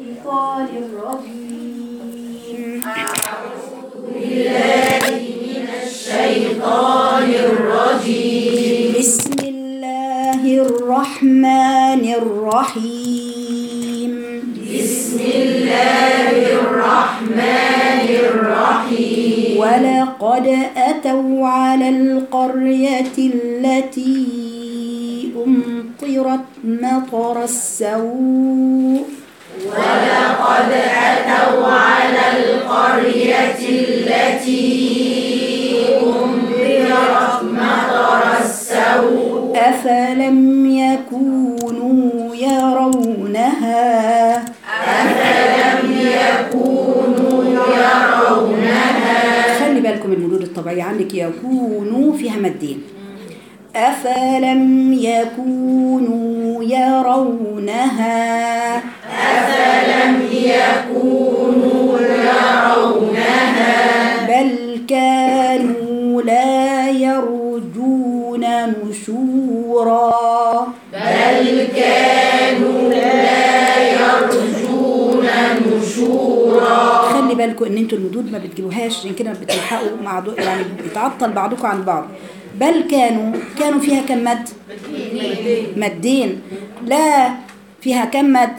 الشيطان الرجيم بسم الله الرحمن الرحيم بسم الله الرحمن الرحيم ولقد أتوا على القرية التي أمطرت مطر السوء أفلم يكونوا يرونها أفلم يكونوا يرونها خلي بالكم المدود الطبيعية عندك يكونوا فيها مدين أفلم يكونوا يرونها أفلم يكونوا يرونها بل كانوا لا يرجون نشورا بل كانوا لا يرجون نشورا خلي بالكم ان انتوا المدود ما بتجيبوهاش عشان كده بتلحقوا مع دو يعني بيتعطل بعضكم عن بعض بل كانوا كانوا فيها كم مد مدين لا فيها كم مد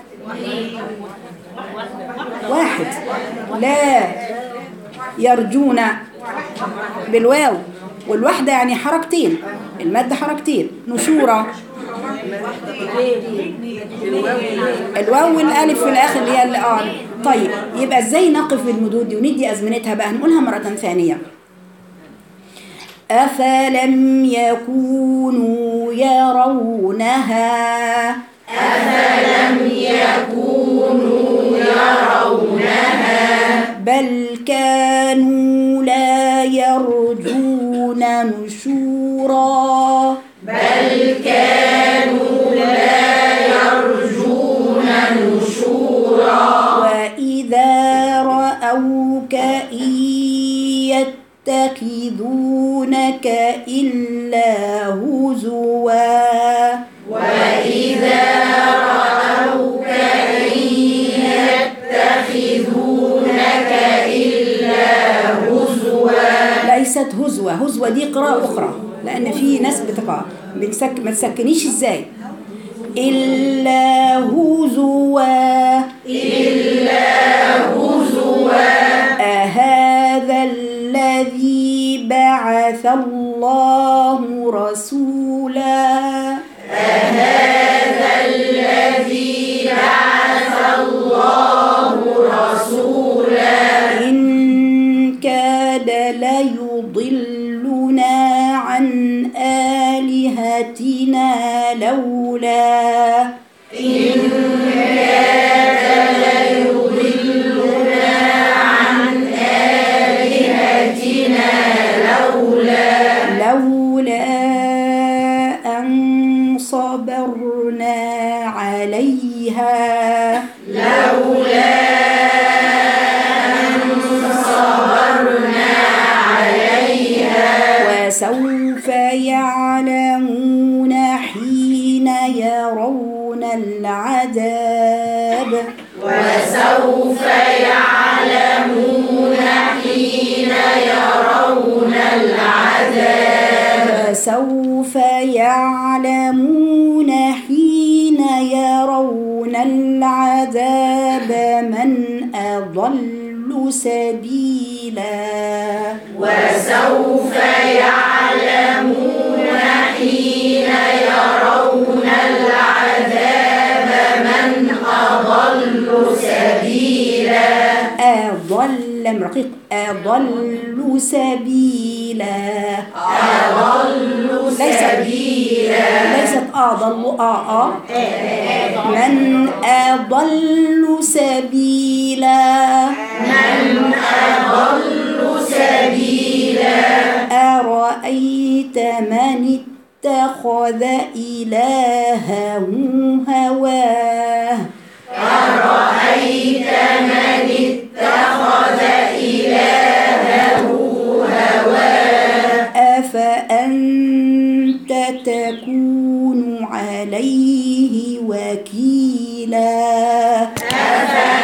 واحد لا يرجون بالواو والوحدة يعني حركتين المد حركتين نشورة الواو والالف في الاخر اللي هي ال- اه طيب يبقى ازاي نقف بالمدود دي وندي ازمنتها بقى هنقولها مرة ثانية أفلم يكونوا يرونها أفلم يكونوا يرونها بل كانوا لا يرجون نشورا بل كانوا لا يرجون نشورا وإذا رأوك إن يتخذونك إلا هزوا وإذا رأوك إن يتخذونك إلا هزوا ليست هزوة هزوة دي قراءة أخرى لأن في ناس بتقرأ بنسك ما تسكنيش إزاي إلا هزوا أهذا الذي بعث الله رسولا أهذا الذي بعث الله رسولا إن كاد ليضلنا عن آلهتنا لولا لولا أن صبرنا عليها لولا أن صبرنا عليها وسوف يعلمون حين يرون العذاب فسوف يعلمون حين يرون العذاب من أضل سبيلا وسوف يعلمون حين يرون العذاب من أضل سبيلا أضل رقيق أضل سبيلا أضل سبيلا ليست أضل آ آ من أضل سبيلا من أضل سبيلا أرأيت من اتخذ إلهه هواه أفأنت تكون عليه وكيلا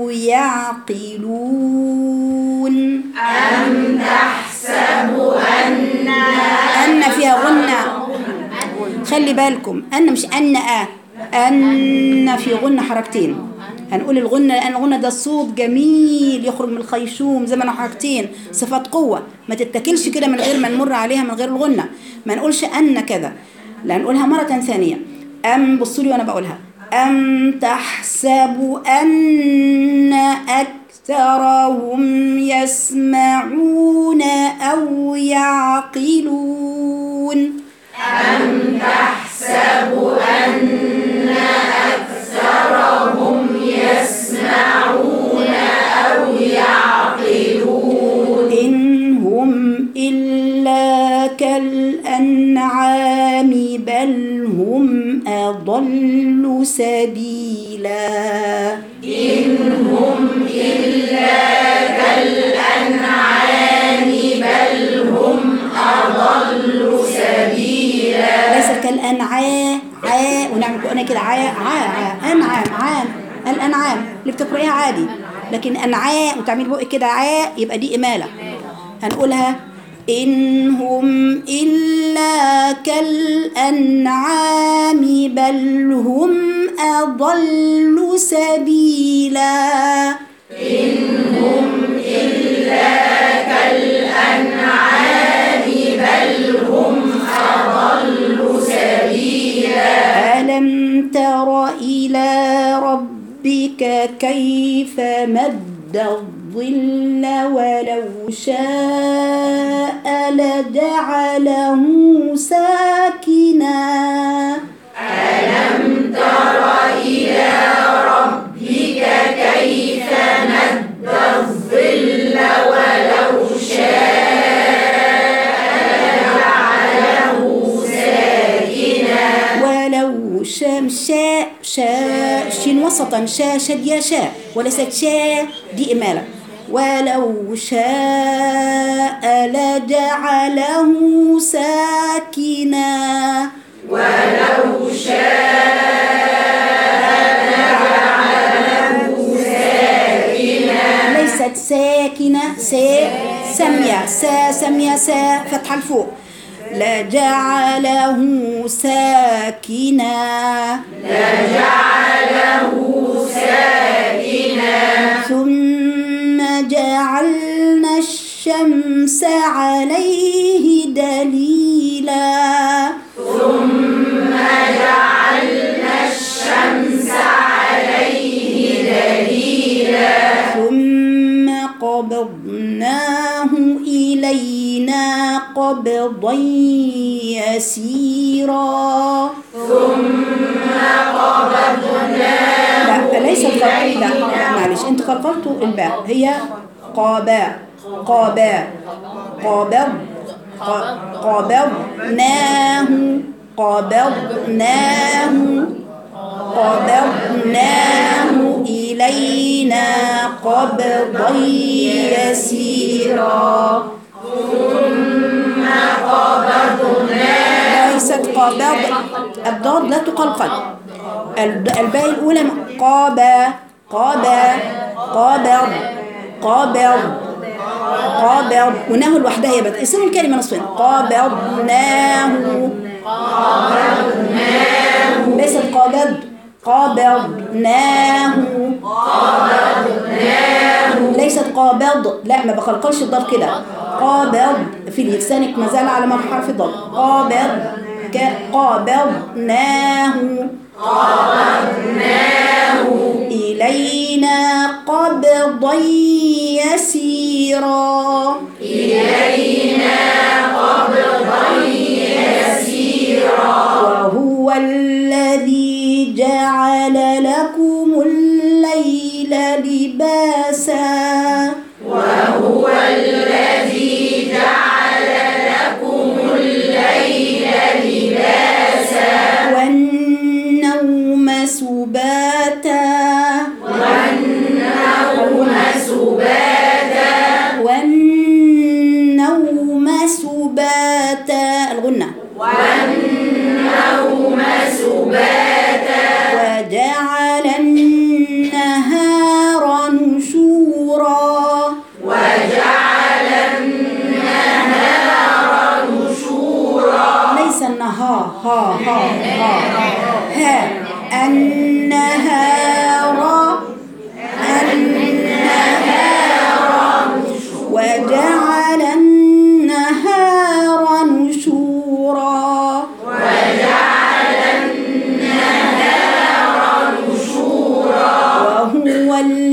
يعقلون أم تحسب أن أن فيها غنة خلي بالكم أن مش أن أ أن في غنة حركتين هنقول الغنة لأن الغنة ده صوت جميل يخرج من الخيشوم زي ما أنا حركتين صفات قوة ما تتكلش كده من غير ما نمر عليها من غير الغنة ما نقولش أن كذا لا نقولها مرة ثانية أم بصوا لي وأنا بقولها أم تحسب أن أكثرهم يسمعون أو يعقلون إن هم إلا كالأنعام بل هم أضل سبيلا ليس كالأنعام عاء ونعمل قرآن كده عاء عاء عاء أنعام عام الأنعام اللي بتقرأيها عادي لكن أنعاء وتعمل بقى كده عاء يبقى دي إمالة هنقولها إن هم إلا كالأنعام بل هم أضل سبيلا ألم تر إلى ربك كيف مد الظل ولو شاء لجعله ساكنا ولو شام شاء شاء شين وسطا شاء شد يا شاء وليست شاء دي إمالة ولو شاء لجعله ساكنا ليست ساكنة سا سمية سا سمية سا فتحة لفوق لجعله ساكنا ثم جعلنا الشمس عليه دليلا ثم قبضناه إلينا قبضا يسيرا لا ليست قبض لا معلش انت قلقلتوا الباء هي قابا قابا قابض ق- قبضناه قبضناه قبضناه إلينا قبضا يسيرا ليست قبض الضاد لا تقلقل الد- الباء الأولى قابا قابا قابض قابض قابض وناه لوحدها هي بس اسم الكلمة نصفين قابضناه ليست قابض قابضناه ليست قابض لا ما بقلقلش الضاد كده قابض في لسانك ما زال على ما حرف الضاد قابض ك- قابضناه إلينا قبضا يسيرا وهو الذي جعل لكم الليل لباسا والنوم سباتا والنوم سباتا الغنة وجعل النهار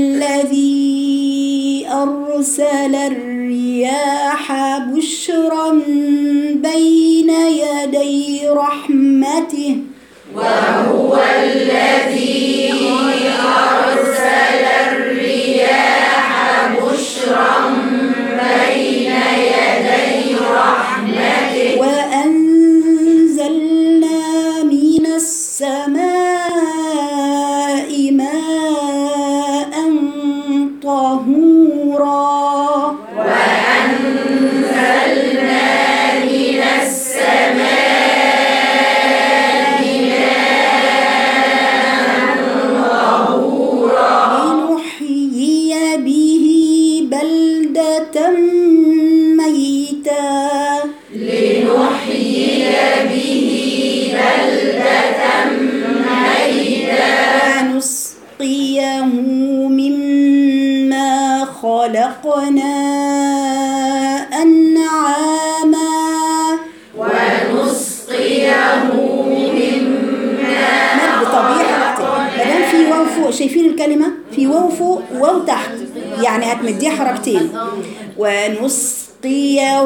الذي أرسل الرياح بشرا بين يدي رحمته وأنزلنا من السماء ماء طهورا لنحيي به بلدة ميتا ونسقيه مما خلقنا أنعاما مد طبيعي حركتين مادام في واو فوق شايفين الكلمة في واو فوق واو تحت يعني هتمديها حركتين ونسقيه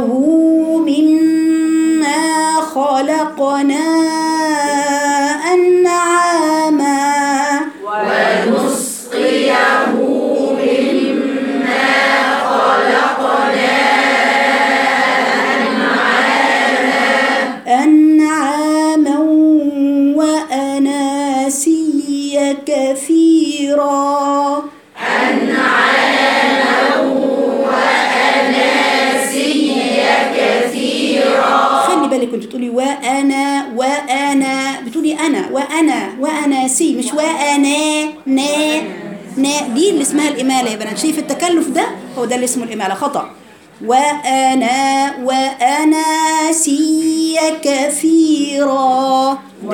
مما خلقنا أنعاما أنعاما وأناسيا كثيرا خلي بالك كنت بتقولي وانا وانا بتقولي انا وانا وانا سي مش وانا نا نا دي اللي اسمها الاماله يا بنات شايف التكلف ده هو ده اللي اسمه الاماله خطا وانا وانا سي كثيرا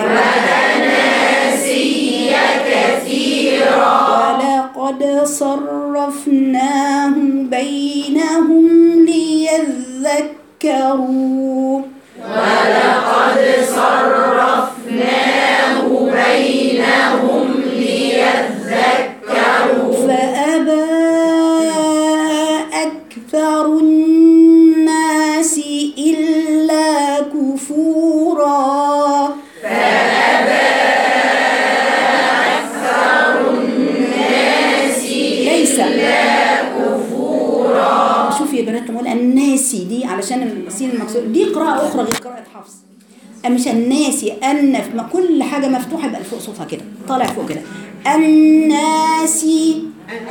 ولقد صرفناه بينهم ليذكروا فأبى أكثر الناس إلا كفورا ليس شوفي يا بنات نقول الناسي دي علشان السين المكسور دي قراءة أخرى غير قراءة حفص مش الناسي أن ما كل حاجة مفتوحة يبقى فوق صوتها كده طالع فوق كده الناسي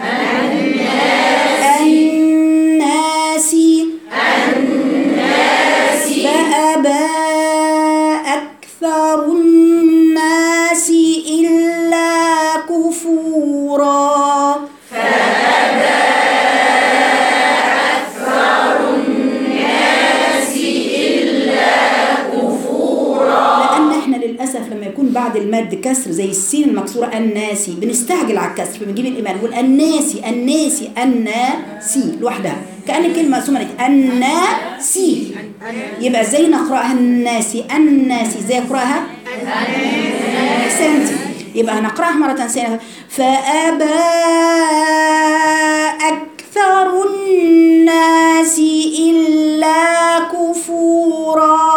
الناسي فأبى أكثر الناس إلا كفورا لان احنا للاسف لما يكون بعد المد كسر زي السين المكسوره الناسي بنستعجل على الكسر فبنجيب الايمان نقول الناسي الناسي الناسي لوحدها كان الكلمه مقسومه لك الناسي يبقى ازاي نقراها الناسي الناسي ازاي اقراها احسنتي يبقى هنقراها مره ثانيه فابى اكثر الناس الا كفورا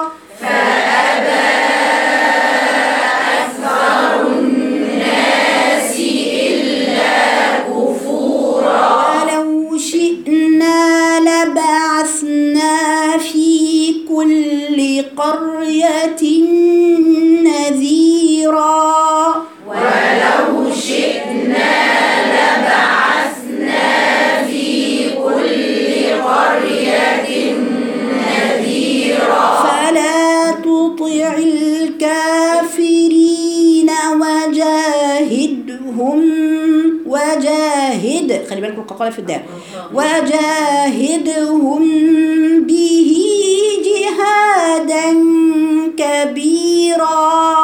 ولو شئنا لبعثنا في كل قرية نذيرا فلا تطع الكافرين وجاهدهم وجاهد خلي بالكم القاقله في الدال وجاهدهم به جهادا كبيرا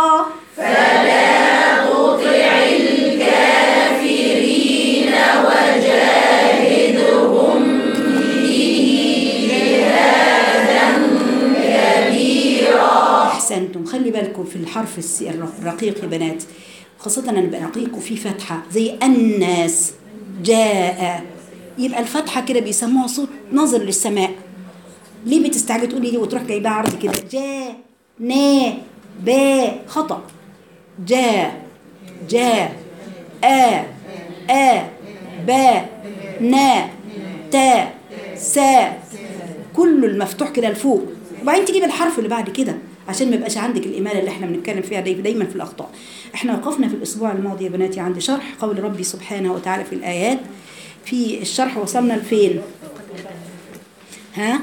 احسنتم خلي بالكم في الحرف الس- الرقيق يا بنات خاصة أنا بقى رقيق وفي فتحة زي الناس جاء يبقى الفتحة كده بيسموها صوت نظر للسماء ليه بتستعجل تقولي دي وتروح جايبها عرض كده جاء نا با خطأ جاء جاء آ آ با نا تا سا كله المفتوح كده لفوق وبعدين تجيب الحرف اللي بعد كده عشان ما يبقاش عندك الإمالة اللي احنا بنتكلم فيها داي دايما في الأخطاء احنا وقفنا في الأسبوع الماضي يا بناتي عند شرح قول ربي سبحانه وتعالى في الآيات في الشرح وصلنا لفين ها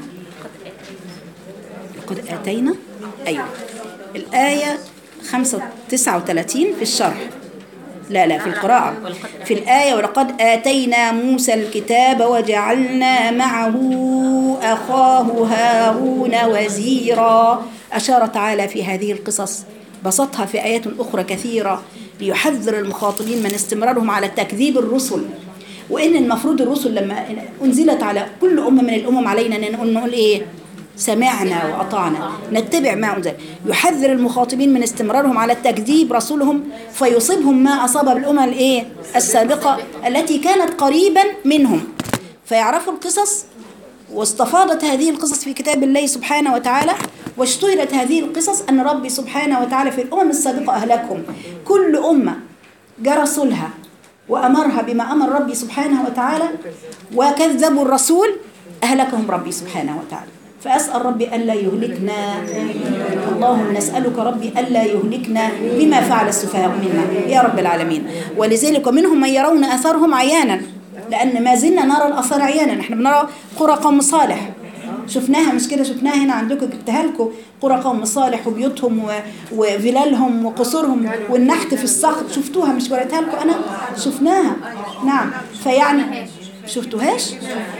لقد آتينا أيوة الآية 5 39 في الشرح لا لا في القراءة في الآية ولقد آتينا موسى الكتاب وجعلنا معه أخاه هارون وزيرا أشار تعالى في هذه القصص بسطها في آيات أخرى كثيرة ليحذر المخاطبين من استمرارهم على تكذيب الرسل وإن المفروض الرسل لما أنزلت على كل أمة من الأمم علينا أن نقول, نقول إيه سمعنا وأطعنا نتبع ما أنزل يحذر المخاطبين من استمرارهم على التكذيب رسولهم فيصيبهم ما أصاب بالأمم الإيه السابقة التي كانت قريبا منهم فيعرفوا القصص واستفاضت هذه القصص في كتاب الله سبحانه وتعالى واشتهرت هذه القصص أن ربي سبحانه وتعالى في الأمم السابقة أهلكهم كل أمة جاء رسولها وأمرها بما أمر ربي سبحانه وتعالى وكذبوا الرسول أهلكهم ربي سبحانه وتعالى فأسأل ربي ألا يهلكنا اللهم نسألك ربي ألا يهلكنا بما فعل السفهاء منا يا رب العالمين ولذلك ومنهم من يرون أثرهم عيانا لأن ما زلنا نرى الأثر عيانا احنا بنرى قرى قوم صالح شفناها مش كده شفناها هنا عندكم جبتها لكم قرى قوم صالح وبيوتهم و- وفلالهم وقصورهم والنحت في الصخر شفتوها مش وريتها لكم انا شفناها نعم فيعني شفتوهاش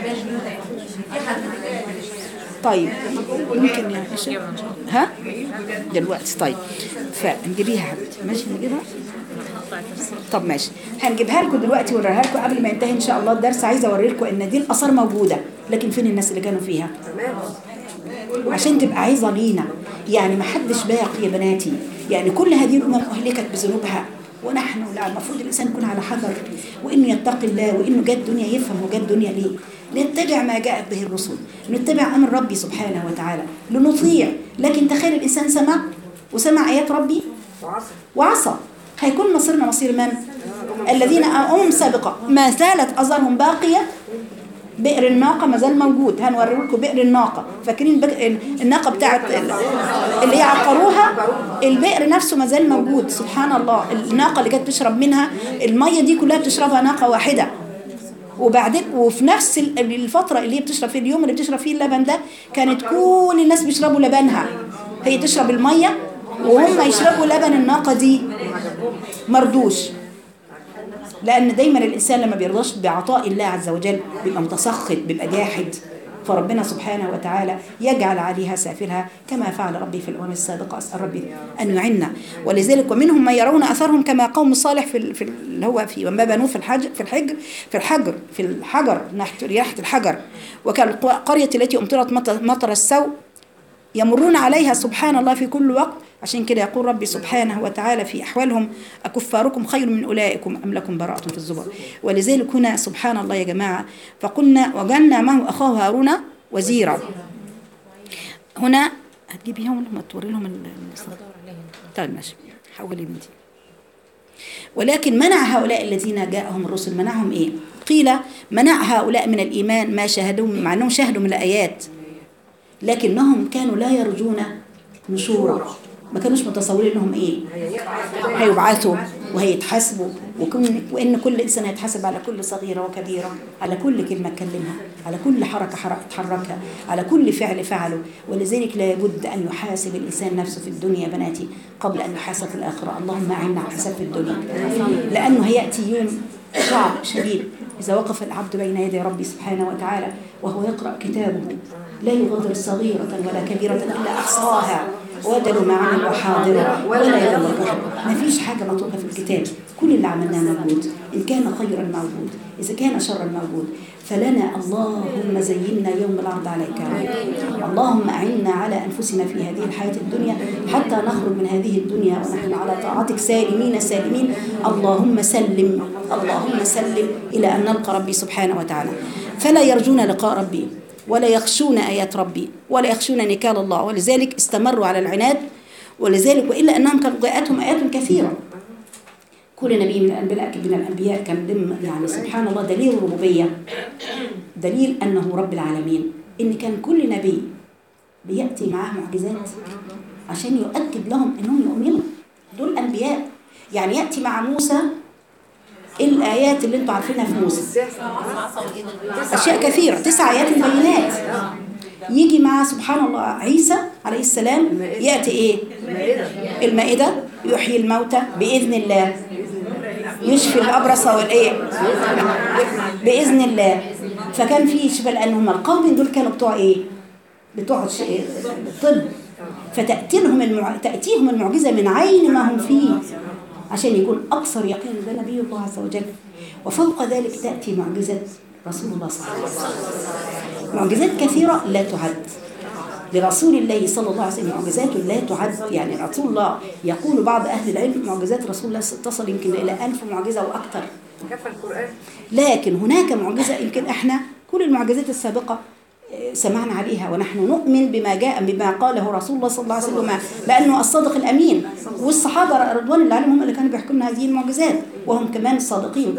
طيب ممكن يعني ها دلوقتي طيب فنجيبيها يا حبيبتي ماشي نجيبها طب ماشي هنجيبها لكم دلوقتي ونوريها لكم قبل ما ينتهي ان شاء الله الدرس عايزه اوري لكم ان دي الاثار موجوده لكن فين الناس اللي كانوا فيها عشان تبقى عظه لينا يعني ما حدش باقي يا بناتي يعني كل هذه الامم اهلكت بذنوبها ونحن لا المفروض الانسان يكون على حذر وانه يتقي الله وانه جاء الدنيا يفهم هو جاء الدنيا ليه نتبع ما جاءت به الرسل نتبع امر ربي سبحانه وتعالى لنطيع لكن تخيل الانسان سمع وسمع ايات ربي وعصى هيكون مصيرنا مصير من الذين امم سابقه ما زالت اثارهم باقيه بئر الناقة ما زال موجود هنوري لكم بئر الناقة فاكرين بئر الناقة بتاعت ال- اللي هي عقروها البئر نفسه ما زال موجود سبحان الله الناقة اللي كانت تشرب منها المية دي كلها بتشربها ناقة واحدة وبعدين وفي نفس ال- الفترة اللي هي بتشرب فيه اليوم اللي بتشرب فيه اللبن ده كانت كل الناس بيشربوا لبنها هي تشرب المية وهم يشربوا لبن الناقة دي مردوش لأن دايما الإنسان لما بيرضاش بعطاء الله عز وجل بيبقى متسخط بيبقى جاحد فربنا سبحانه وتعالى يجعل عليها سافلها كما فعل ربي في الأمم السابقة أسأل ربي أن يعنا ولذلك ومنهم من يرون أثرهم كما قوم صالح في ال- في ال- اللي هو في وما بنوه في الحجر في الحجر في الحجر في الحجر نحت رياحة الحجر وكالقرية التي أمطرت مطر- مطر السوء يمرون عليها سبحان الله في كل وقت عشان كده يقول ربي سبحانه وتعالى في أحوالهم أكفاركم خير من أولئكم أم لكم براءة في الزبر ولذلك هنا سبحان الله يا جماعة فقلنا وجعلنا معه أخاه هارون وزيرا هنا هتجيبيهم لهم توري لهم ال- ال- طيب ماشي حولي بنتي ولكن منع هؤلاء الذين جاءهم الرسل منعهم ايه قيل منع هؤلاء من الايمان ما شاهدوا مع انهم شاهدوا من الايات لكنهم كانوا لا يرجون نشورا ما كانوش متصورين انهم ايه هيبعثوا وهيتحاسبوا وكن وان كل انسان هيتحاسب على كل صغيره وكبيره على كل كلمه اتكلمها على كل حركه حرك- اتحركها على كل فعل فعله ولذلك لا بد ان يحاسب الانسان نفسه في الدنيا يا بناتي قبل ان يحاسب في الاخره اللهم اعنا على الحساب في الدنيا لانه هياتي يوم صعب شديد إذا وقف العبد بين يدي ربي سبحانه وتعالى وهو يقرأ كتابه لا يغادر صغيرة ولا كبيرة إلا أحصاها وجدوا ما عملوا حاضرا ولا يظلم أحد ما فيش حاجة مطلوبة في الكتاب كل اللي عملناه موجود إن كان خيرا موجود إذا كان شرا موجود فلنا اللهم زينا يوم العرض عليك يا رب. اللهم أعنا على أنفسنا في هذه الحياة الدنيا حتى نخرج من هذه الدنيا ونحن على طاعتك سالمين سالمين اللهم سلم اللهم سلم إلى أن نلقى ربي سبحانه وتعالى فلا يرجون لقاء ربي ولا يخشون آيات ربي ولا يخشون نكال الله ولذلك استمروا على العناد ولذلك وإلا أنهم كانت جاءتهم آيات كثيرة كل نبي من الأنبياء من الأنبياء كان لم يعني سبحان الله دليل الربوبية دليل أنه رب العالمين إن كان كل نبي بيأتي معاه معجزات عشان يؤكد لهم أنهم يؤمنوا دول أنبياء يعني يأتي مع موسى الآيات اللي انتوا عارفينها في موسى أشياء كثيرة تسع آيات بينات يجي مع سبحان الله عيسى عليه السلام يأتي إيه المائدة يحيي الموتى بإذن الله يشفي الأبرص والإيه بإذن الله فكان في شفاء لأن هم القوم دول كانوا بتوع إيه بتوع ش- الطب فتأتي لهم المع... تأتيهم المعجزة من عين ما هم فيه عشان يكون أكثر يقين ده نبي الله عز وجل وفوق ذلك تأتي معجزة رسول الله صلى الله عليه وسلم معجزات كثيرة لا تعد لرسول الله صلى الله عليه وسلم معجزات لا تعد يعني رسول الله يقول بعض أهل العلم معجزات رسول الله تصل يمكن إلى ألف معجزة وأكثر كفى القرآن لكن هناك معجزة يمكن احنا كل المعجزات السابقة آه، سمعنا عليها ونحن نؤمن بما جاء بما قاله رسول الله صلى الله عليه وسلم لأنه الصادق الأمين والصحابة رضوان الله عليهم هم اللي كانوا بيحكوا لنا هذه المعجزات وهم كمان الصادقين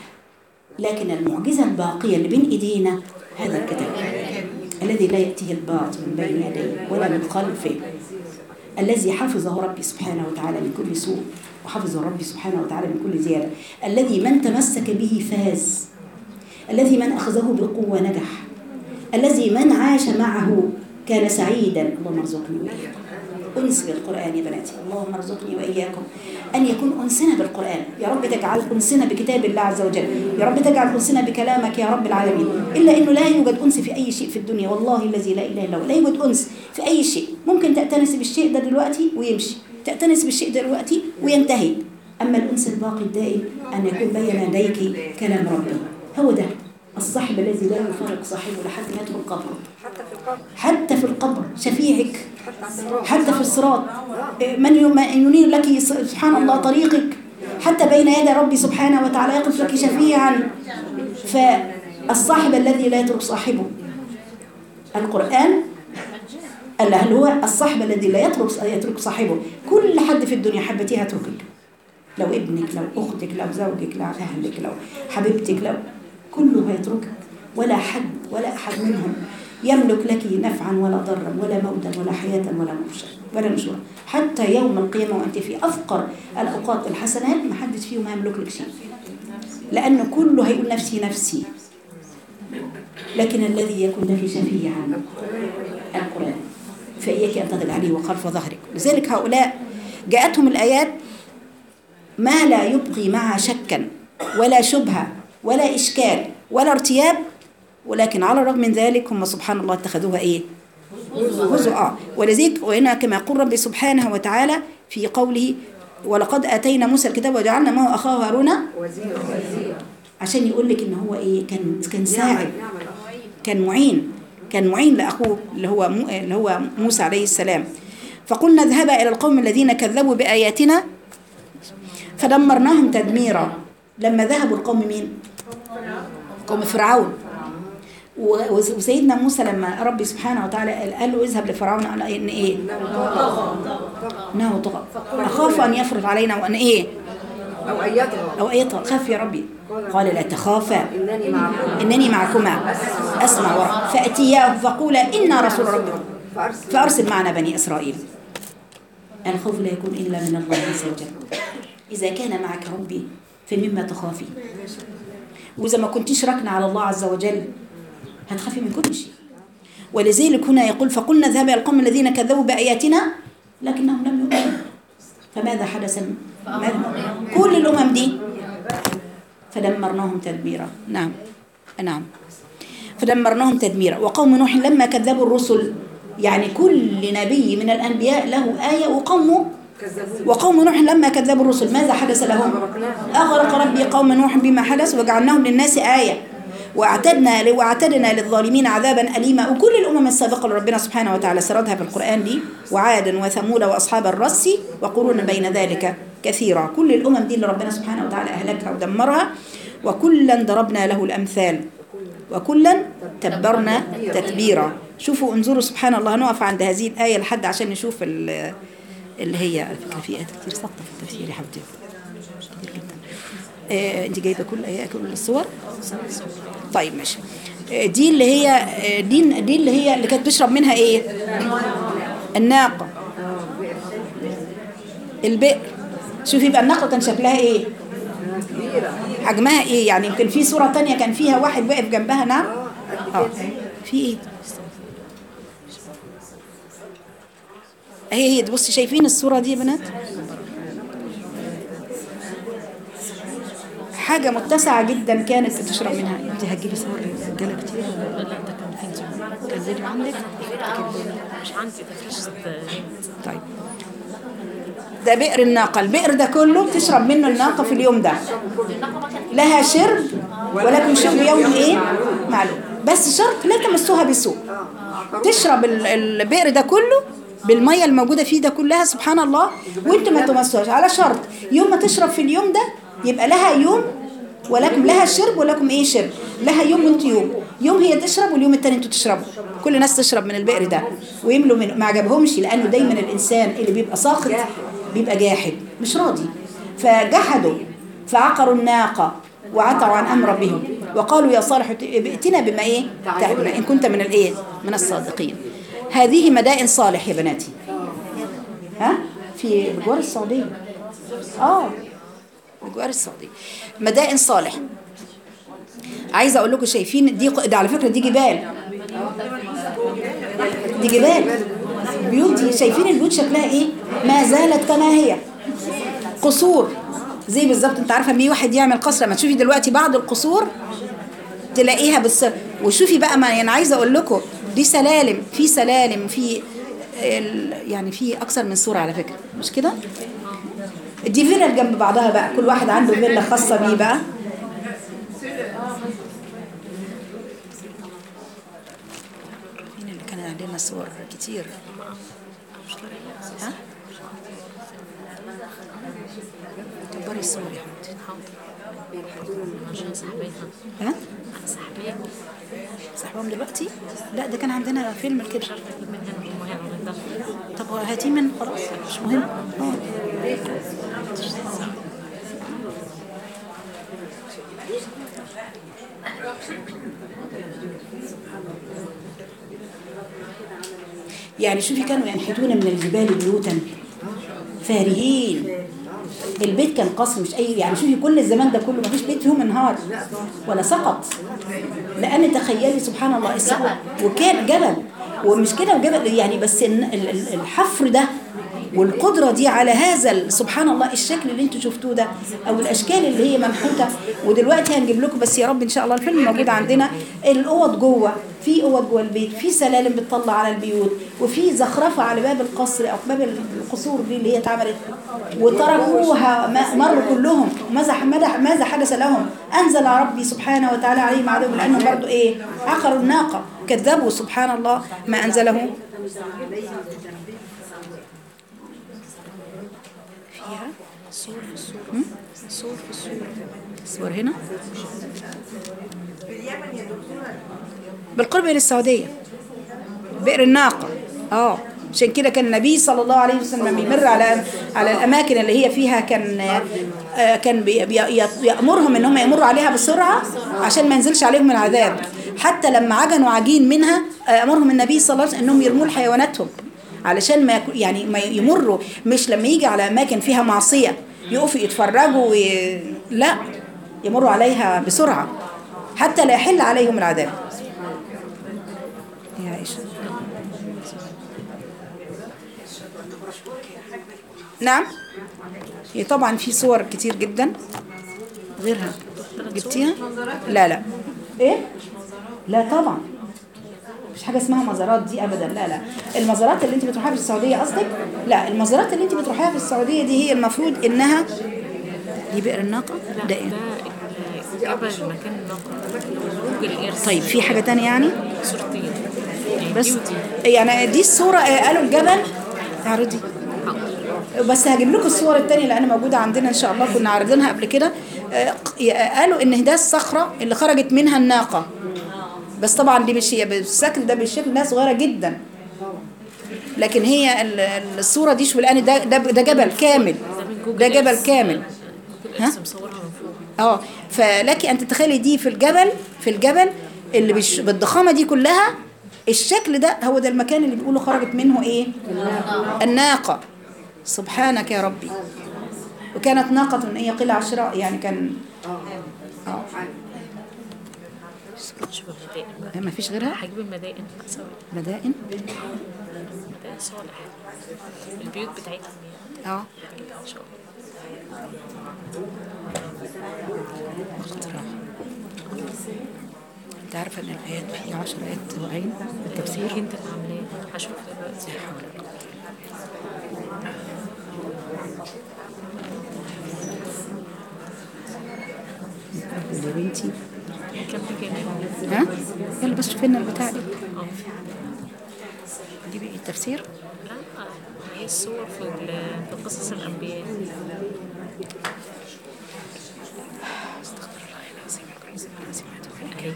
لكن المعجزة الباقية اللي بين إيدينا هذا الكتاب الذي لا يأتيه الباطل من بين يديه ولا من خلفه الذي حفظه ربي سبحانه وتعالى من كل سوء وحفظه ربي سبحانه وتعالى من كل زيادة الذي من تمسك به فاز الذي من أخذه بقوة نجح الذي من عاش معه كان سعيدا اللهم ارزقني وإياكم أنس بالقرآن يا بناتي اللهم ارزقني وإياكم أن يكون أنسنا بالقرآن يا رب تجعل أنسنا بكتاب الله عز وجل يا رب تجعل أنسنا بكلامك يا رب العالمين إلا أنه لا يوجد أنس في أي شيء في الدنيا والله الذي لا إله إلا هو لا يوجد أنس في أي شيء ممكن تأتنس بالشيء ده دلوقتي ويمشي تأتنس بالشيء ده دلوقتي وينتهي أما الأنس الباقي الدائم أن يكون بين يديك كلام ربي هو ده الصاحب الذي لا يفارق صاحبه لحد ما يدخل قبره حتى في القبر حتى في القبر شفيعك حتى على الصراط حتى في الصراط من يم- ينير لك سبحان الله طريقك حتى بين يدي ربي سبحانه وتعالى يقف لك شفيعا فالصاحب الذي لا يترك صاحبه القرآن قال هل هو الصاحب الذي لا يترك يترك صاحبه كل حد في الدنيا حبتيه هتركك لو ابنك لو أختك لو زوجك لو أهلك لو حبيبتك لو كله هيتركك ولا حد ولا أحد منهم يملك لك نفعا ولا ضرا ولا موتا ولا حياة ولا نشورا ولا نشورا حتى يوم القيامة وأنت في أفقر الأوقات الحسنات ما حدش فيهم هيملك لك شيء لأن كله هيقول نفسي نفسي لكن الذي يكون لك شفيعا القرآن فإياك أن تضل عليه وخلف ظهرك لذلك هؤلاء جاءتهم الآيات ما لا يبقي معها شكا ولا شبهة ولا إشكال ولا ارتياب ولكن على الرغم من ذلك هم سبحان الله اتخذوها إيه هزءا ولذلك وهنا كما يقول ربي سبحانه وتعالى في قوله ولقد آتينا موسى الكتاب وجعلنا معه أخاه هارون وزير وزير عشان يقول لك إن هو إيه كان كان ساعد نعمل نعمل أخ. كان معين كان معين لأخوه اللي هو مو اللي هو موسى عليه السلام فقلنا اذهبا إلى القوم الذين كذبوا بآياتنا فدمرناهم تدميرا لما ذهبوا القوم مين؟ قوم فرعون و- وسيدنا موسى لما ربي سبحانه وتعالى قال- قال له اذهب لفرعون قال ان ايه؟ انه طغى اخاف ان يفرض علينا وان ايه؟ أو أن يطغى او ايه خاف يا ربي قال لا تخافا إنني معكم إنني معكما أسمع وراء فأتياه فقولا إنا رسول ربكم فأرسل فأرسل معنا بني إسرائيل الخوف لا يكون إلا من الله عز وجل إذا كان معك ربي فمما تخافي وإذا ما كنتيش راكنة على الله عز وجل هتخافي من كل شيء ولذلك هنا يقول فقلنا اذهب إلى القوم الذين كذبوا بآياتنا لكنهم لم يؤمنوا فماذا حدث ماذا؟ كل الأمم دي فدمرناهم تدميرا نعم نعم فدمرناهم تدميرا وقوم نوح لما كذبوا الرسل يعني كل نبي من الأنبياء له آية وقومه وقوم نوح لما كذبوا الرسل ماذا حدث لهم أغرق ربي قوم نوح بما حدث وجعلناهم للناس آية واعتدنا واعتدنا للظالمين عذابا أليما وكل الأمم السابقة اللي ربنا سبحانه وتعالى سردها في القرآن دي وعادا وثمود وأصحاب الرس وقرون بين ذلك كثيرا كل الأمم دي اللي ربنا سبحانه وتعالى أهلكها ودمرها وكلا ضربنا له الأمثال وكلا تبرنا تتبيرا شوفوا انظروا سبحان الله نقف عند هذه الآية لحد عشان نشوف ال- اللي هي على فكرة في آيات كتير ساقطة في التفسير يا حبيبتي كتير جدا آه، انت جايبه كل آية كل الصور طيب ماشي آه، دي اللي هي آه، دي دي اللي هي اللي كانت بتشرب منها ايه الناقة البئر شوفي بقى الناقة كان شكلها ايه حجمها ايه يعني يمكن في صورة تانية كان فيها واحد واقف جنبها نعم اه في ايه هي هي بصي شايفين الصورة دي يا بنات حاجة متسعة جدا كانت بتشرب منها انت هتجيبي صور رجالة كتير لا ده كان في كان عندك مش عندي ده فرشة طيب ده بئر الناقة البئر ده كله بتشرب منه الناقة في اليوم ده لها شرب ولكم شرب يوم ايه معلوم بس شرط لا تمسوها بسوء تشرب ال- البئر ده كله بالمية الموجودة فيه ده كلها سبحان الله وانت ما تمسوهاش على شرط يوم ما تشرب في اليوم ده يبقى لها يوم ولكم لها شرب ولكم ايه شرب لها يوم وانت يوم يوم هي تشرب واليوم التاني انتوا تشربوا كل الناس تشرب من البئر ده ويملوا منه ما عجبهمش لانه دايما الانسان اللي بيبقى ساخط بيبقى جاحد مش راضي فجحدوا فعقروا الناقه وعتوا عن امر ربهم وقالوا يا صالح ائتنا بما ايه تعبنا ان كنت من الايه من الصادقين هذه مدائن صالح يا بناتي ها في بجوار السعوديه اه بجوار السعوديه مدائن صالح عايزه اقول لكم شايفين دي ده على فكره دي جبال دي جبال البيوت دي شايفين البيوت شكلها ايه ما زالت كما هي قصور زي بالظبط انت عارفه لما واحد يعمل قصر لما تشوفي دلوقتي بعض القصور تلاقيها بالصر وشوفي بقى ما يعني عايزه اقول لكم دي سلالم في سلالم في ال- يعني في اكثر من صوره على فكره مش كده دي فيلا جنب بعضها بقى كل واحد عنده فيلا خاصه بيه بقى مين اللي كان عندنا صور كتير ها كبري الصور يا حبيبتي عشان صاحبيها ها صاحبيها صاحبهم دلوقتي لا ده كان عندنا فيلم كده من هنا المهم ده طب هاتيه من خلاص مش مهم آه. يعني شوفي كانوا ينحتون من الجبال بيوتا فارهين البيت كان قصر مش اي يعني شوفي كل الزمان ده كله ما فيش بيت فيهم انهار ولا سقط لان تخيلي سبحان الله السقط وكان جبل ومش كده وجبل يعني بس الن- ال- ال- الحفر ده والقدرة دي على هذا ال- سبحان الله الشكل اللي انتوا شفتوه ده او الاشكال اللي هي منحوتة ودلوقتي هنجيب لكم بس يا رب ان شاء الله الفيلم موجود عندنا الاوض جوه في اوض جوه البيت في سلالم بتطلع على البيوت وفي زخرفة على باب القصر او باب القصور دي اللي هي اتعملت وتركوها ما- مروا كلهم ماذا ماذا ماذا حدث لهم انزل ربي سبحانه وتعالى عليهم عذاب لانهم برضو ايه عقروا الناقه كذبوا سبحان الله ما انزله فيها صور في الصور صور في الصور صور هنا بالقرب من السعوديه بئر الناقة اه عشان كده كان النبي صلى الله عليه وسلم بيمر على على الاماكن اللي هي فيها كان آه، كان بي- بي- يامرهم ان هم يمروا عليها بسرعه عشان ما ينزلش عليهم العذاب حتى لما عجنوا عجين منها آه، امرهم النبي صلى الله عليه وسلم انهم يرموا لحيواناتهم علشان ما يكو- يعني ما يمروا مش لما يجي على اماكن فيها معصيه يقفوا يتفرجوا وي... لا يمروا عليها بسرعه حتى لا يحل عليهم العذاب يا عائشه نعم هي طبعا في صور كتير جدا غيرها جبتيها لا لا ايه لا طبعا مش حاجه اسمها مزارات دي ابدا لا لا المزارات اللي انت بتروحيها في السعوديه قصدك لا المزارات اللي انت بتروحيها في السعوديه دي هي المفروض انها دي بئر الناقه لا ده ايه ده الجبل مكان الناقة جوجل ايرث طيب في حاجه تانية يعني صورتين يعني بس دي ودي يعني دي الصوره آه، قالوا الجبل تعرضي حاضر. بس هجيب لكم الصور التانية لان موجوده عندنا ان شاء الله كنا عارضينها قبل كده آه، ق- قالوا ان ده الصخره اللي خرجت منها الناقه بس طبعا دي مش هي بالشكل ده بالشكل ده صغيره جدا لكن هي ال- ال- الصوره دي شو الان ده ده ده جبل كامل ده من جوجل ده جبل إيرث. كامل جوجل ايرث مصورها من فوق اه فلك ان تتخيلي دي في الجبل في الجبل اللي بش بالضخامه دي كلها الشكل ده هو ده المكان اللي بيقولوا خرجت منه ايه الناقه سبحانك يا ربي وكانت ناقة هي قلة عشراء يعني كان اه شوف المدائن بقى ما فيش غيرها هجيب المدائن بقى سوا مدائن مدائن صالح البيوت بتاعتهم يعني اه هجيبها ان شاء الله انت عارفه ان الايات في 10 ايات وعين بالتفسير انت اللي عاملاه هشوف دلوقتي يا بنتي كم كام ها يلا بس شوفي لنا البتاع دي اه دي بقى التفسير لا هي الصور في ال- في قصص الانبياء استغفر الله العظيم العظيم العظيم العظيم اهي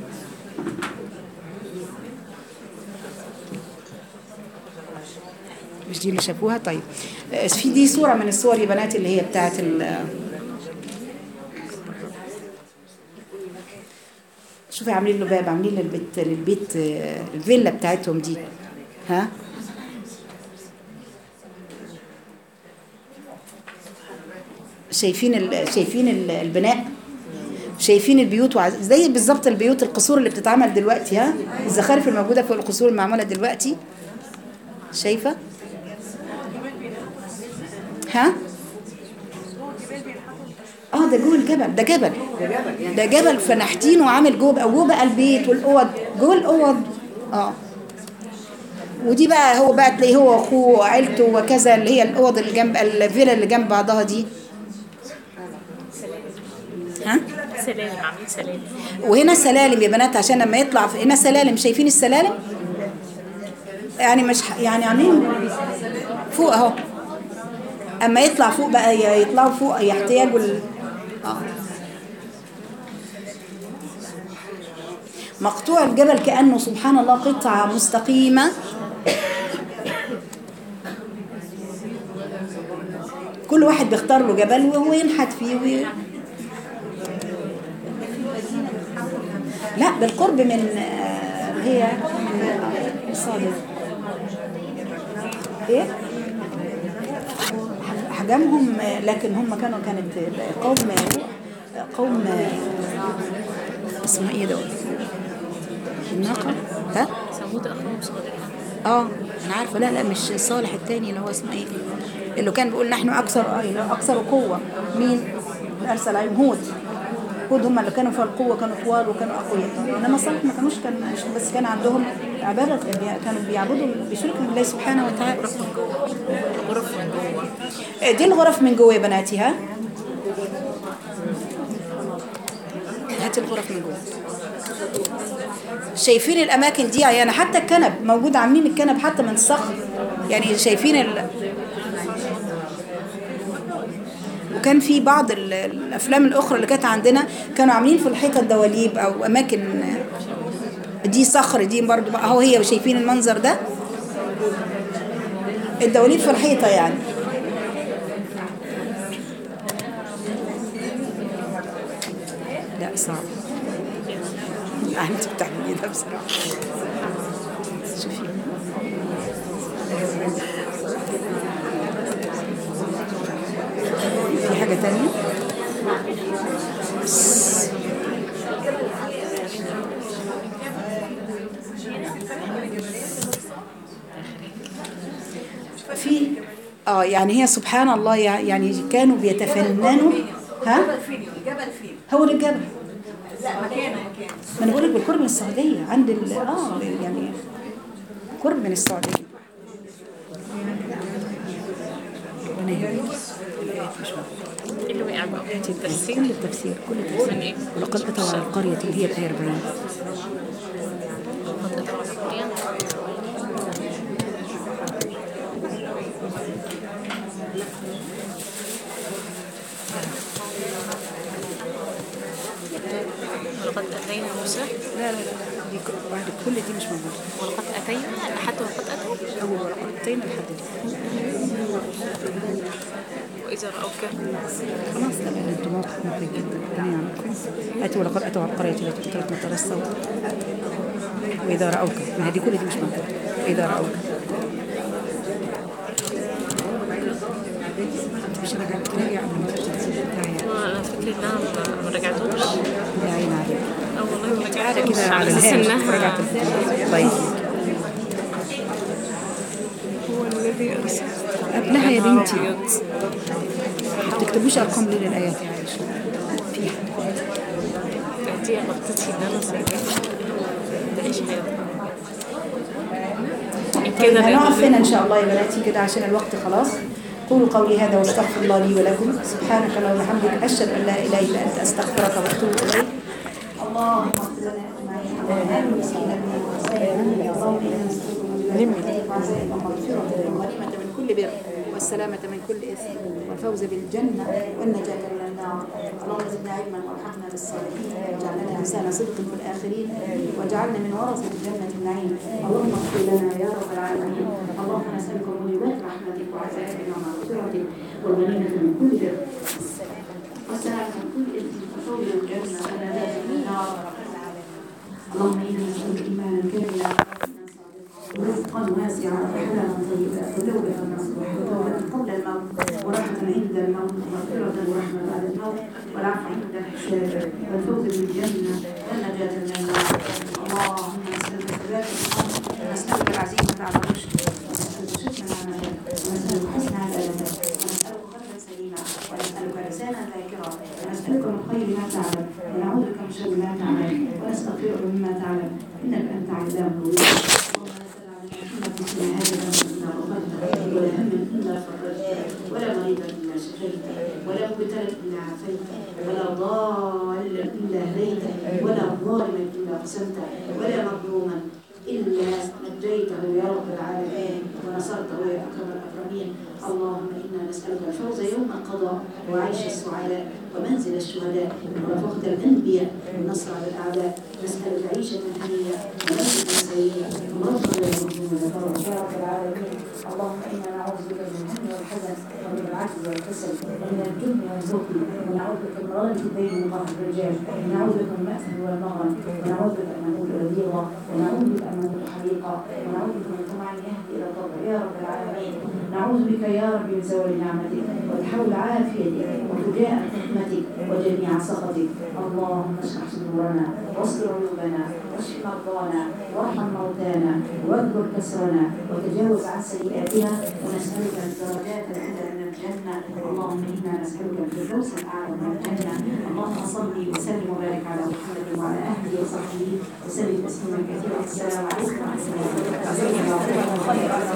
مش دي اللي شافوها طيب آه، في دي صورة من الصور يا بنات اللي هي بتاعت ال شوفي عاملين له باب عاملين للبيت للبيت آه، الفيلا بتاعتهم دي ها شايفين ال... شايفين ال- البناء شايفين البيوت وعز... زي بالظبط البيوت القصور اللي بتتعمل دلوقتي ها الزخارف الموجوده في القصور المعموله دلوقتي شايفه ها اه ده جوه الجبل ده جبل ده جبل فنحتين وعامل جوه بقى جوه بقى البيت والاوض جوه الاوض اه ودي بقى هو بقى تلاقيه هو واخوه وعيلته وكذا اللي هي الاوض اللي جنب الفيلا اللي جنب بعضها دي ها سلالم عاملين سلالم وهنا سلالم يا بنات عشان لما يطلع في هنا سلالم شايفين السلالم يعني مش ح- يعني عاملين فوق اهو اما يطلع فوق بقى ي- يطلعوا فوق يحتاجوا ال... اه مقطوع الجبل كأنه سبحان الله قطعة مستقيمة كل واحد بيختار له جبل وهو ينحت فيه وي... لا بالقرب من آه، اللي هي من صادق ايه حجمهم آه، لكن هم كانوا كانت قوم قوم آه، اسمه ايه دول الناقة ها ثمود اخوهم صالح اه انا عارفه لا لا مش صالح التاني اللي هو اسمه ايه اللي كان بيقول نحن اكثر آه، اكثر قوه مين اللي ارسل عليهم هود هود هم اللي كانوا في القوه كانوا طوال وكانوا اقوياء انما صالح ما كانوش كان مش بس كان عندهم عباده كانوا بيعبدوا بيشركوا بالله سبحانه وتعالى غرف من جوه غرف من جوه آه، دي الغرف من جوه يا بناتي ها هاتي الغرف من جوه شايفين الاماكن دي يعني حتى الكنب موجود عاملين الكنب حتى من الصخر يعني شايفين ال... وكان في بعض ال- الافلام الاخرى اللي كانت عندنا كانوا عاملين في الحيطه دواليب او اماكن دي صخر دي برضو بقى اهو هي شايفين المنظر ده الدواليب في الحيطه يعني لا صعب لا انت بتعملي ده بصراحه شوفي في حاجه تانية في اه يعني هي سبحان الله يع- يعني كانوا بيتفننوا ها الجبل فين الجبل فين هو ده الجبل لا مكانه ما انا بقول لك بالقرب من السعوديه عند ال اه يعني قرب من السعوديه ربنا يهديك الآيات مش واضحة. إيه اللي وقع بقى في التفسير كل التفسير كل من التفسير إيه؟ ولقد اتوا على القريه اللي هي الايه 40 لقد أتوا على قرية ولقد أتينا موسى لا لا لا دي ك- بعد كل دي مش موجوده ولقد أتينا حتى ولقد أتوا اول ولقد اتينا لحد دي وإذا رأوك خلاص لا لا انتوا موقف محرج جدا ربنا يعملكم اتوا ولقد اتوا على القريه التي كانت مطر السوء واذا راوك ما هي دي كل دي مش موجوده واذا راوك انت مش راجع تراجع قبل ما تبدا التسجيل بتاعي ما أنا فكرة إنها ما- ما رجعتوش يا عين عليك أه والله ما تعالى رجعتوش كده على على أساس الهامش إنها رجعت الفيديو. طيب هو الذي أرسل قبلها يا نهار بنتي أبيض. ما تكتبوش ارقام ليه للايات يا عائشه فيها دي غلطتي إن أنا سايباها تعيش حياتها طيب هنقف هنا ان شاء الله يا بناتي كده عشان الوقت خلاص قولوا قولي هذا واستغفر الله لي ولكم سبحانك اللهم وبحمدك اشهد ان لا اله الا انت استغفرك واتوب اليك اللهم اغفر لنا اجمعين اللهم امين مسكينا من المسلمين اللهم انا نسالك من بلاد وعزائم ومغفره والغنيمه من كل بر والسلامة من كل إثم والفوز بالجنة والنجاة من النار اللهم زدنا علما وارحمنا بالصالحين واجعلنا لسان صدق في الآخرين واجعلنا من ورثة جنة النعيم اللهم اغفر لنا يا رب العالمين اللهم نسألك موجبات رحمتك وعزائك ومغفرتك والغنيمة من كل بر والسلامة من كل إثم والفوز بالجنة والنجاة من النار اللهم إنا نسألك إيمانا كاملا ورزقا واسعا وحلالا طيبا وتوبة نصوحا وتوبة قبل الموت ورحمة عند الموت ومغفرة ورحمة بعد الموت والعفو عند الحساب والفوز بالجنة والنجاة من النار اللهم نسألك ثبات الأمر ونسألك العزيمة على الرشد ونسألك شكر العمل ونسألك حسن عبادتك ونسألك قلبا سليما ونسألك لسانا ذاكرا ونسألك من خير ما تعلم ونعوذ بك من شر ما تعلم ونستغفرك مما تعلم إنك أنت علام الغيوب ولا هم إلا فرجته ولا مريضا إلا شفيته ولا مبتلا إلا عافيته ولا ضالا إلا هديته ولا ظالما إلا قسمته ولا مظلوما إلا نجيته يا رب العالمين ونصرته يا أكرم الأكرمين اللهم إنا نسألك الفوز يوم القضاء وعيش السعداء ومنزل الشهداء ورفقة الأنبياء والنصر على الأعداء نسألك عيشة هنية ونفسا سيئة ورفقة للمؤمنين يا رب العالمين اللهم إنا نعوذ بك من الهم والحزن ومن العجز والكسل ومن الجبن والبخل ونعوذ بك من غلبة الدين وقهر الرجال ونعوذ بك من المأثم والمغرم ونعوذ بك أن نموت رذيقا ونعوذ بك أن نموت حريقا ونعوذ بك من طمع يهدي إلى الضر يا رب العالمين نعوذ بك يا رب من زوال نعمتك وتحول عافيتك وفجاءة حكمتك وجميع سخطك اللهم اشرح صدورنا واستر عيوبنا واشف مرضانا وارحم موتانا واكبر كسرنا وتجاوز عن سيئاتنا ونسألك الدرجات العلى من الجنة اللهم إنا نسألك الفردوس الأعلى من الجنة اللهم صل وسلم وبارك على محمد وعلى أهله وصحبه وسلم تسليما كثيرا السلام عليكم ورحمة الله وبركاته